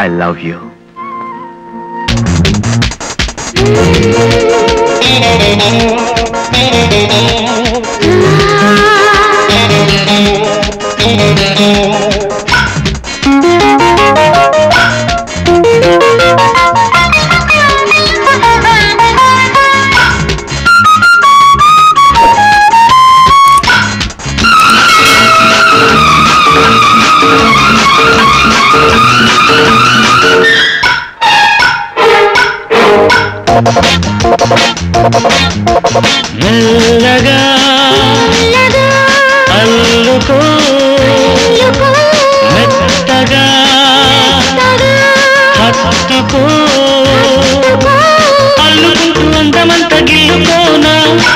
I love you మెల్లగా అల్లుకో మెత్తగా హత్తుకో అల్లుకుంటూ అందమంత గిల్లుకోనా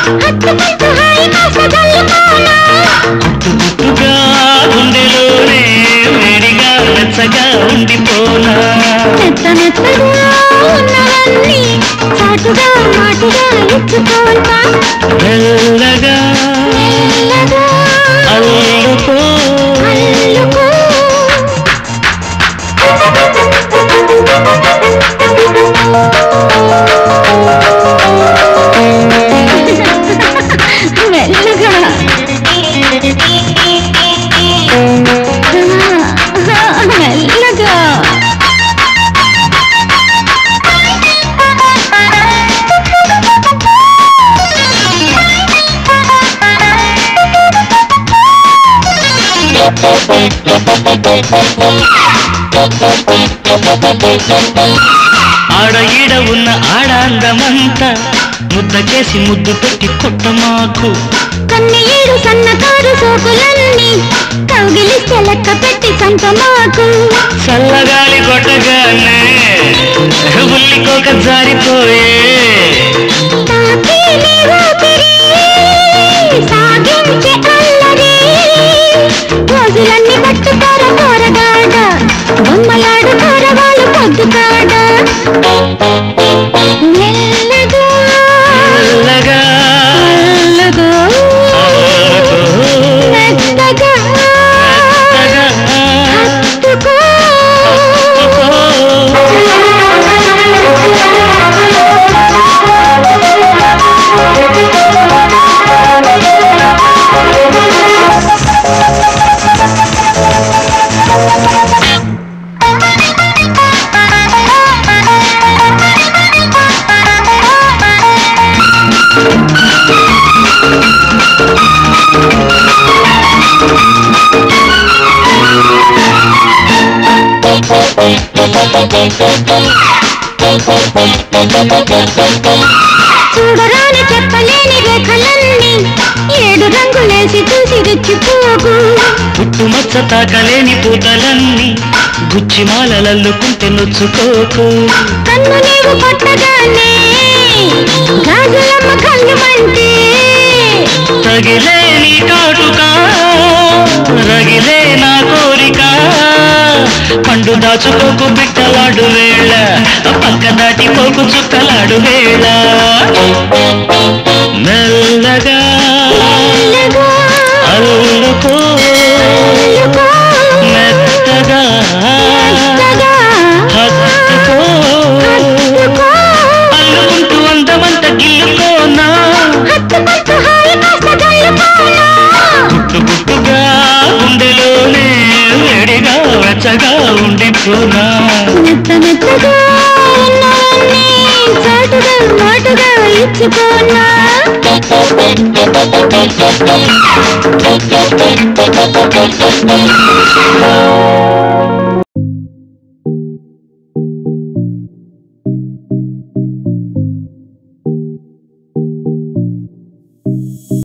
గుట్టుగా గుండెలోనే వేడిగా వెచ్చగా ఉండిపోనా మెత్త మెత్తగా ఉన్నవన్నీ చాటుగా మాటుగా ఇచ్చుకోనా మెల్లగా మెల్లగా అల్లుకో అల్లుకో మెల్లగా మెల్లగా ఆడ ఈడ ఉన్న ఆడ అందమంతా ముద్దకేసి ముద్దు పెట్టి కొట్టమాకు కన్నీరు సన్నకారు సోకులన్నీ కౌగిలిస్తే లెక్క పెట్టి సంకమాకు చల్లగాలి కొట్టగానే ఉల్లికోక జారిపోయే తాకి నీ ఊపిరి సాగించే అల్లరి రోజులన్నీ పట్టుకోర కోరగాడ బొమ్మలాడు కోరవాళ్ళు పొద్దుకాడ మెల్లగా మెల్లగా మెల్లగా అల్లుకో, మెత్తగా మెత్తగా హత్తుకో చూడరాని చెప్పలేని రేఖలన్నీ ఏడు రంగులేసి చూసి రెచ్చిపోకు పుట్టుమచ్చ తాకలేని పూతలన్నీ గుచ్చిమాలలల్లుకుంటే నొచ్చుకోకు కన్ను నీవు కొట్టగానే గాజులమ్మ కళ్ళు మంటే తగిలే నీ కాటుకా రగిలే నా కోరిక పండు దాచుకోకు బిట్టలాడు వేళ పక్క దాటిపోకు చుక్కలాడు వేళ మెల్లగా మెల్లగా అల్లుకో అల్లుకో, మెత్తగా మెత్తగా హత్తుకో హత్తుకో, అల్లుకుంటూ అందమంత గిల్లుకోనా హత్తుకుంటూ హాయి కాస్త గల్లుకోనా. గుట్టు గుట్టుగా గుండెలోనే వేడిగా వెచ్చగా ఉండిపోనా మెత్త మెత్తగా ఉన్నవన్నీ చాటుగా మాటుగా ఇచ్చిపోనా Thank you.